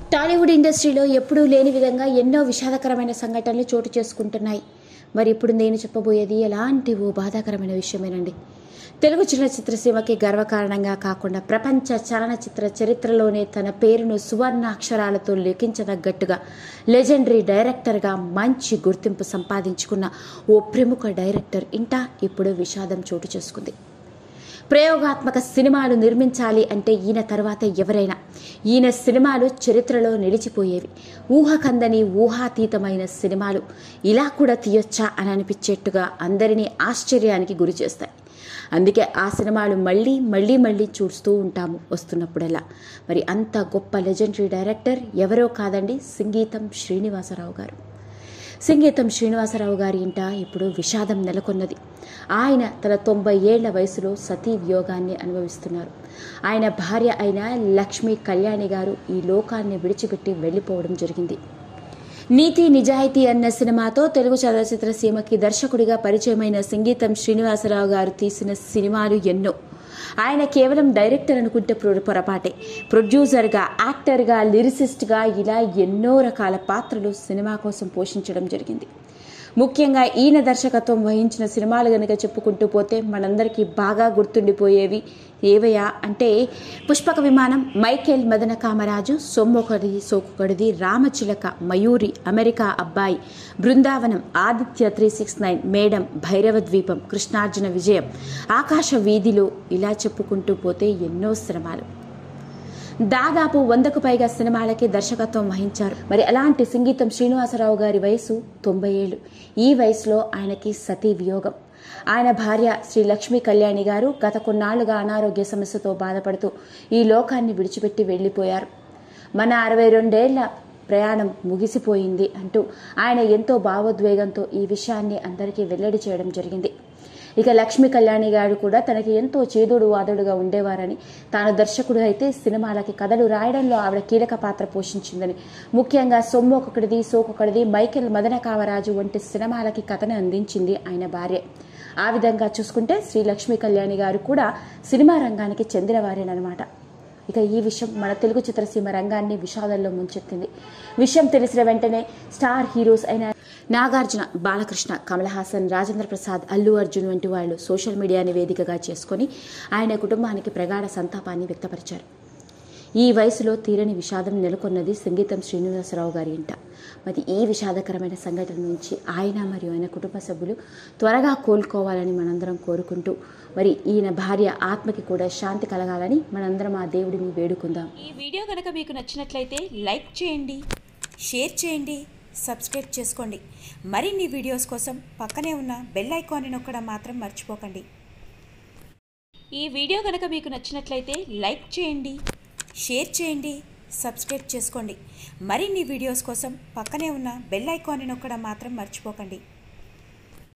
టాలీవుడ్ ఇండస్ట్రీలో ఎప్పుడూ లేని విధంగా ఎన్నో విషాదకరమైన సంఘటనలు చోటు చేసుకుంటున్నాయి మరి ఇప్పుడు నేను చెప్పబోయేది ఎలాంటి ఓ బాధాకరమైన విషయమేనండి తెలుగు చలనచిత్రసీమకి గర్వకారణంగా కాకుండా ప్రపంచ చలనచిత్ర చరిత్రలోనే తన పేరును సువర్ణ అక్షరాలతో లిఖించదగ్గట్టుగా లెజెండరీ డైరెక్టర్గా మంచి గుర్తింపు సంపాదించుకున్న ఓ ప్రముఖ డైరెక్టర్ ఇంట ఇప్పుడు విషాదం చోటు చేసుకుంది ప్రయోగాత్మక సినిమాలు నిర్మించాలి అంటే ఈయన తర్వాత ఎవరైనా ఈయన సినిమాలు చరిత్రలో నిలిచిపోయేవి ఊహకందని ఊహాతీతమైన సినిమాలు ఇలా కూడా తీయొచ్చా అని అనిపించేట్టుగా అందరినీ ఆశ్చర్యానికి గురి చేస్తాయి అందుకే ఆ సినిమాలు మళ్ళీ మళ్ళీ మళ్ళీ చూస్తూ ఉంటాము వస్తున్నప్పుడల్లా మరి అంత గొప్ప లెజెండరీ డైరెక్టర్ ఎవరో కాదండి సంగీతం శ్రీనివాసరావు గారు సంగీతం శ్రీనివాసరావు గారి ఇంట ఇప్పుడు విషాదం నెలకొన్నది ఆయన తన తొంభై ఏళ్ల వయసులో సతీ వియోగాన్ని అనుభవిస్తున్నారు ఆయన భార్య అయిన లక్ష్మీ కళ్యాణి గారు ఈ లోకాన్ని విడిచిపెట్టి వెళ్ళిపోవడం జరిగింది నీతి నిజాయితీ అన్న సినిమాతో తెలుగు చలనచిత్ర సీమకి దర్శకుడిగా పరిచయమైన సంగీతం శ్రీనివాసరావు గారు తీసిన సినిమాలు ఎన్నో ఆయన కేవలం డైరెక్టర్ అనుకుంటే పొర- పొరపాటే ప్రొడ్యూసర్గా యాక్టర్గా లిరిసిస్ట్గా ఇలా ఎన్నో రకాల పాత్రలు సినిమా కోసం పోషించడం జరిగింది ముఖ్యంగా ఈయన దర్శకత్వం వహించిన సినిమాలు గనుక చెప్పుకుంటూ పోతే మనందరికీ బాగా గుర్తుండిపోయేవి ఏవయా అంటే Pushpaka Vimanam Michael Madana Kamaraju Sommokadidi Sokokadidi Ramachilaka Mayuri America Abbayi Brindavanam Aditya three six nine madam Bhairava Dweepam Krishnarjuna విజయం ఆకాశ వీధిలో ఇలా చెప్పుకుంటూ పోతే ఎన్నో సినిమాలు దాదాపు వందకు పైగా సినిమాలకి దర్శకత్వం వహించారు మరి అలాంటి సంగీతం శ్రీనివాసరావు గారి వయసు తొంభై ఏళ్ళు ఈ వయసులో ఆయనకి సతీ వియోగం ఆయన భార్య శ్రీ లక్ష్మీ కళ్యాణి గారు గత కొన్నాళ్లుగా అనారోగ్య సమస్యతో బాధపడుతూ ఈ లోకాన్ని విడిచిపెట్టి వెళ్ళిపోయారు మన అరవై రెండేళ్ల ప్రయాణం ముగిసిపోయింది అంటూ ఆయన ఎంతో భావోద్వేగంతో ఈ విషయాన్ని అందరికీ వెల్లడి చేయడం జరిగింది ఇక లక్ష్మీ కళ్యాణి గారు కూడా తనకి ఎంతో చేదోడు వాదోడుగా ఉండేవారని తాను దర్శకుడు అయితే సినిమాలకి కథలు రాయడంలో ఆవిడ కీలక పాత్ర పోషించిందని ముఖ్యంగా సొమ్మొకటిది సోకొకటిది మైకేల్ మదన కామరాజు వంటి సినిమాలకి కథను అందించింది ఆయన భార్య ఆ విధంగా చూసుకుంటే శ్రీ లక్ష్మీ కళ్యాణి గారు కూడా సినిమా రంగానికి చెందినవారేనమాట ఇక ఈ విషయం మన తెలుగు చిత్రసీమ రంగాన్ని విషాదంలో ముంచెత్తింది విషయం తెలిసిన వెంటనే స్టార్ హీరోస్ అయిన నాగార్జున బాలకృష్ణ కమల్ హాసన్ రాజేంద్ర ప్రసాద్ అల్లు అర్జున్ వంటి వాళ్ళు సోషల్ మీడియాని వేదికగా చేసుకొని ఆయన కుటుంబానికి ప్రగాఢ సంతాపాన్ని వ్యక్తపరిచారు ఈ వయసులో తీరని విషాదం నెలకొన్నది సంగీతం శ్రీనివాసరావు గారి ఇంట మరి ఈ విషాదకరమైన సంఘటన నుంచి ఆయన మరియు ఆయన కుటుంబ సభ్యులు త్వరగా కోలుకోవాలని మనందరం కోరుకుంటూ మరి ఈయన భార్య ఆత్మకి కూడా శాంతి కలగాలని మనందరం ఆ దేవుడిని వేడుకుందాం ఈ వీడియో కనుక మీకు నచ్చినట్లయితే లైక్ చేయండి షేర్ చేయండి సబ్స్క్రైబ్ చేసుకోండి మరిన్ని వీడియోస్ కోసం పక్కనే ఉన్న బెల్ ఐకాన్ని నొక్కడం మాత్రం మర్చిపోకండి ఈ వీడియో కనుక మీకు నచ్చినట్లయితే లైక్ చేయండి షేర్ చేయండి సబ్స్క్రైబ్ చేసుకోండి మరిన్ని వీడియోస్ కోసం పక్కనే ఉన్న బెల్ ఐకాన్ని నొక్కడం మాత్రం మర్చిపోకండి